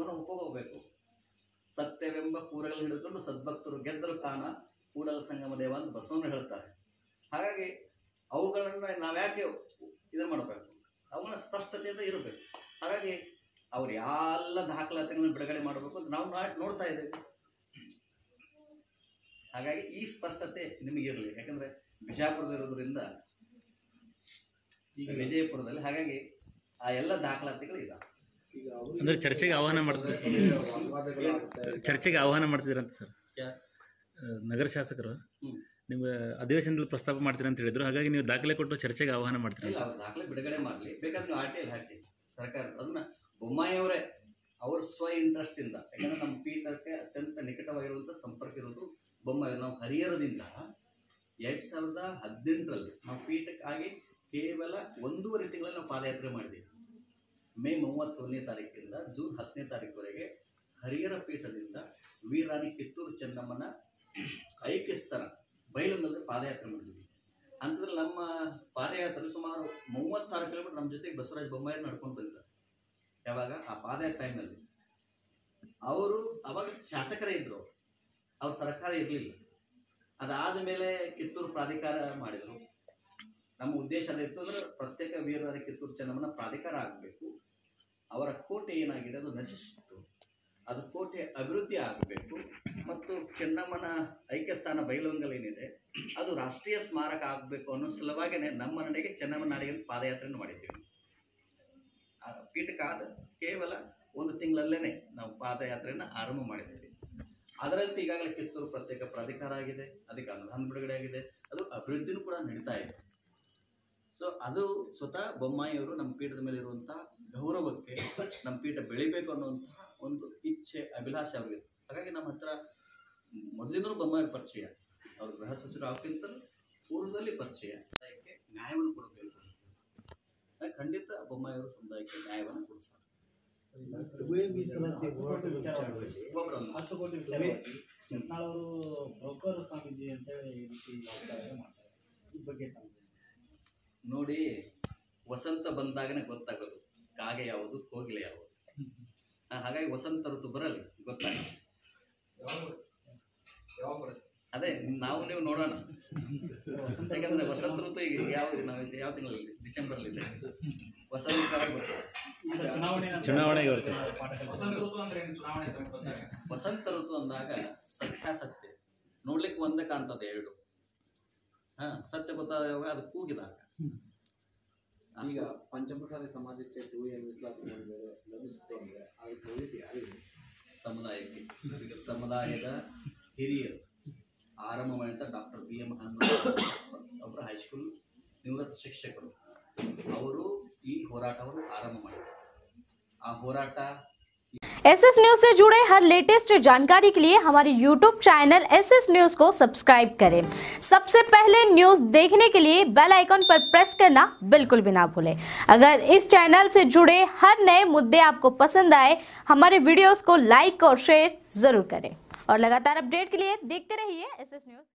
ಅನ್ನೋದನ್ನ ಒಪ್ಕೋಬೇಕು ಸತ್ಯವೆಂಬ ಕೂರಗಳು ಹಿಡಿದುಕೊಂಡು ಸದ್ಭಕ್ತರು ಗೆದ್ದರು ಕಾಣ ಕೂಡಲ ಸಂಗಮ ದೇವ ಅಂತ ಬಸವಣ್ಣ ಹೇಳ್ತಾರೆ ಹಾಗಾಗಿ ಅವುಗಳನ್ನು ನಾವು ಯಾಕೆ ಇದನ್ನು ಮಾಡಬೇಕು ಅವುಗಳ ಸ್ಪಷ್ಟತೆಯಿಂದ ಇರಬೇಕು ಹಾಗಾಗಿ ಅವ್ರು ಎಲ್ಲ ದಾಖಲಾತಿಗಳನ್ನು ಬಿಡುಗಡೆ ಮಾಡಬೇಕು ಅಂತ ನಾವು ನಾ- ನೋಡ್ತಾ ಇದ್ದೇವೆ ಹಾಗಾಗಿ ಈ ಸ್ಪಷ್ಟತೆ ನಿಮಗಿರಲಿ ಯಾಕಂದ್ರೆ ಬಿಜಾಪುರದಿರೋದ್ರಿಂದ ಈಗ ವಿಜಯಪುರದಲ್ಲಿ ಹಾಗಾಗಿ ಆ ಎಲ್ಲ ದಾಖಲಾತಿಗಳು ಇದಾವೆ ಈಗ ಅವರು ಅಂದ್ರೆ ಚರ್ಚೆಗೆ ಆಹ್ವಾನ ಮಾಡ್ತಾರೆ ವಾಗ್ವಾದಗಳಾಗುತ್ತೆ ಚರ್ಚೆಗೆ ಆಹ್ವಾನ ಮಾಡ್ತಿದ್ದೀರಂತ ಸರ್ ಯಾರು? ಆ, ನಗರ ಶಾಸಕರು ಹ್ಮ್. ನಿಮ್ಮ ಅಧಿವೇಶನದಲ್ಲಿ ಪ್ರಸ್ತಾಪ ಮಾಡ್ತೀರಾ ಅಂತ ಹೇಳಿದ್ರು ಹಾಗಾಗಿ ನೀವು ದಾಖಲೆ ಕೊಟ್ಟು ಚರ್ಚೆಗೆ ಆಹ್ವಾನ ಮಾಡ್ತೀರಾ ಇಲ್ಲ ಅವ್ರು ದಾಖಲೆ ಬಿಡುಗಡೆ ಮಾಡಲಿ ಬೇಕಾದ್ರೆ ನೀವು ಆರ್ ಟಿ ಐ ಹಾಕಿ ಸರ್ಕಾರ ಅದನ್ನ ಬೊಮ್ಮಾಯಿಯವರೇ ಅವ್ರ ಸ್ವ ಇಂಟ್ರೆಸ್ಟ್ ಇಂದ ಯಾಕಂದ್ರೆ ನಮ್ಮ ಪೀಠಕ್ಕೆ ಅತ್ಯಂತ ನಿಕಟವಾಗಿರುವಂಥ ಸಂಪರ್ಕ ಇರೋದು ಬೊಮ್ಮಾಯಿ ನಾವು ಹರಿಹರದಿಂದ ಎರಡ್ ಸಾವಿರದ ಹದಿನೆಂಟರಲ್ಲಿ ನಾವು ಪೀಠಕ್ಕಾಗಿ ಕೇವಲ ಒಂದೂವರೆ ತಿಂಗಳಲ್ಲಿ ನಾವು ಪಾದಯಾತ್ರೆ ಮಾಡಿದ್ದೀವಿ ಮೇ ಮೂವತ್ತೊಂದನೇ ತಾರೀಕಿಂದ ಜೂನ್ ಹತ್ತನೇ ತಾರೀಕುವರೆಗೆ ಹರಿಹರ ಪೀಠದಿಂದ ವೀರಾಣಿ ಕಿತ್ತೂರು ಚೆನ್ನಮ್ಮನ ಐಕ್ಯಸ್ಥರ ಬೈಲುಂಗಲ್ಲಿ ಪಾದಯಾತ್ರೆ ಮಾಡಿದ್ವಿ ಅಂಥದ್ರಲ್ಲಿ ನಮ್ಮ ಪಾದಯಾತ್ರೆ ಸುಮಾರು ಮೂವತ್ತಾರು ಕಿಲೋಮೀಟರ್ ನಮ್ಮ ಜೊತೆಗೆ ಬಸವರಾಜ ಬೊಮ್ಮಾಯಿ ನಡ್ಕೊಂಡು ಬಂದಿದ್ದಾರೆ ಯಾವಾಗ ಆ ಪಾದಯಾತ್ರೆ ಟೈಮ್ನಲ್ಲಿ ಅವರು ಅವಾಗ ಶಾಸಕರೇ ಇದ್ರು ಅವ್ರ ಸರ್ಕಾರ ಇರಲಿಲ್ಲ ಅದಾದ ಮೇಲೆ ಕಿತ್ತೂರು ಪ್ರಾಧಿಕಾರ ಮಾಡಿದರು ನಮ್ಮ ಉದ್ದೇಶ ಅದಿತ್ತು ಅಂದ್ರೆ ಪ್ರತ್ಯೇಕ ವೀರರ ಕಿತ್ತೂರು ಚೆನ್ನಮ್ಮನ ಪ್ರಾಧಿಕಾರ ಆಗಬೇಕು ಅವರ ಕೋಟೆ ಏನಾಗಿದೆ ಅದು ನಶಿಸಿತ್ತು ಅದು ಕೋಟೆ ಅಭಿವೃದ್ಧಿ ಆಗಬೇಕು ಮತ್ತು ಚೆನ್ನಮ್ಮನ ಐಕ್ಯಸ್ಥಾನ ಬೈಲೊಂಗಲ್ ಏನಿದೆ ಅದು ರಾಷ್ಟ್ರೀಯ ಸ್ಮಾರಕ ಆಗಬೇಕು ಅನ್ನೋ ಸಲುವಾಗಿನೇ ನಮ್ಮ ನಡೆಗೆ ಚೆನ್ನಮ್ಮನ ನಾಡಿಗೆ ಪಾದಯಾತ್ರೆಯನ್ನು ಮಾಡಿದ್ದೀವಿ ಆ ಪೀಠಕ್ಕಾದ ಕೇವಲ ಒಂದು ತಿಂಗಳಲ್ಲೇ ನಾವು ಪಾದಯಾತ್ರೆಯನ್ನು ಆರಂಭ ಮಾಡಿದ್ದೀವಿ ಅದರಂತೆ ಈಗಾಗಲೇ ಕಿತ್ತೂರು ಪ್ರತ್ಯೇಕ ಪ್ರಾಧಿಕಾರ ಆಗಿದೆ ಅದಕ್ಕೆ ಅನುದಾನ ಬಿಡುಗಡೆ ಆಗಿದೆ ಅದು ಅಭಿವೃದ್ಧಿನೂ ಕೂಡ ನಡೀತಾ ಇದೆ ಸೊ ಅದು ಸ್ವತಃ ಬೊಮ್ಮಾಯಿಯವರು ನಮ್ಮ ಪೀಠದ ಮೇಲೆ ಇರುವಂತಹ ಗೌರವಕ್ಕೆ ನಮ್ಮ ಪೀಠ ಬೆಳಿಬೇಕು ಅನ್ನುವಂತಹ ಒಂದು ಇಚ್ಛೆ ಅಭಿಲಾಷೆ ಅವ್ರಿಗೆ ಹಾಗಾಗಿ ನಮ್ಮ ಹತ್ರ ಮೊದಲಿಂದಲೂ ಬೊಮ್ಮಾಯಿ ಪರಿಚಯ ಅವ್ರ ಗೃಹ ಸಚಿವರು ಅವಕ್ಕಿಂತಲೂ ಪೂರ್ವದಲ್ಲಿ ಪರಿಚಯ ಸಮುದಾಯಕ್ಕೆ ನ್ಯಾಯವನ್ನು ಕೊಡಬೇಕು ಹಾಗಾಗಿ ಖಂಡಿತ ಬೊಮ್ಮಾಯಿಯವರು ಸಮುದಾಯಕ್ಕೆ ನ್ಯಾಯವನ್ನು ಕೊಡ್ತಾರೆ ಉಭಯ ಮೀಸಲಾತಿ ಹೋರಾಟದ ವಿಚಾರದಲ್ಲಿ ಒಬ್ಬರನ್ನು ಹತ್ತು ಕೋಟಿ ವಿಚಾರವಾಗಿ ಯತ್ನಾಳ್ ಅವರು ಬ್ರೋಕರ್ ಸ್ವಾಮೀಜಿ ಅಂತ ಹೇಳಿ ಈ ರೀತಿ ವಾಗ್ದಾಳಿ ಮಾಡ್ತಾರೆ ಈ ಬಗ್ಗೆ ತಾವು ನೋಡಿ ವಸಂತ ಬಂದಾಗನೇ ಗೊತ್ತಾಗೋದು ಕಾಗೆ ಯಾವುದು ಕೋಗಿಲೆ ಯಾವುದು ಆ, ಹಾಗಾಗಿ ವಸಂತ ಋತು ಬರಲಿ ಗೊತ್ತಾಗ ಅದೇ ನಾವು ನೀವು ನೋಡೋಣ ವಸಂತ ಯಾಕಂದ್ರೆ ವಸಂತ ಋತು ಈಗ ಯಾವ ನಾವು ಯಾವ ತಿಂಗಳಲ್ಲಿ ಡಿಸೆಂಬರ್ ಇದೆ ವಸಂತ ಕಾಲ ಬರ್ತದೆ. ಈಗ ಚುನಾವಣೆ ಚುನಾವಣೆಗೆ ಬರ್ತದೆ. ಪಾಠ ವಸಂತ ಋತು ಅಂದಾಗ ಸತ್ಯಾಸತ್ಯ ನೋಡ್ಲಿಕ್ಕೆ ಒಂದೇ ಕಾಣ್ತದೆ ಎರಡು ಹಾ ಸತ್ಯ ಗೊತ್ತಾದಾಗ ಅದು ಕೂಗಿದಾಗ ಈಗ ಪಂಚಮಸಾಲಿ ಸಮಾಜಕ್ಕೆ ಟೂ ಎ ಮೀಸಲಾತಿ ಮಾಡಿದರೆ ಲಭಿಸುತ್ತೆ ಅಂದ್ರೆ ಅದು ಕ್ರೆಡಿಟ್ ಯಾರಿಗೆ ಸಮುದಾಯಕ್ಕೆ ಸಮುದಾಯದ ಹಿರಿಯರು ಆರಂಭ ಮಾಡಿದ ಡಾಕ್ಟರ್ ಬಿ ಎಂ ಹನುಮಂತ ಒಬ್ಬರು ಹೈಸ್ಕೂಲ್ ನಿವೃತ್ತ ಶಿಕ್ಷಕರು ಅವರು ಈ ಹೋರಾಟವನ್ನು ಆರಂಭ ಮಾಡಿದರು ಆ ಹೋರಾಟ एस एस न्यूज से जुड़े हर लेटेस्ट जानकारी के लिए हमारे YouTube channel S S news को सब्सक्राइब करें सबसे पहले न्यूज देखने के लिए बेल आइकन पर प्रेस करना बिल्कुल भी ना भूलें अगर इस चैनल से जुड़े हर नए मुद्दे आपको पसंद आए हमारे वीडियोस को लाइक और शेयर जरूर करें और लगातार अपडेट के लिए देखते रहिए एस एस न्यूज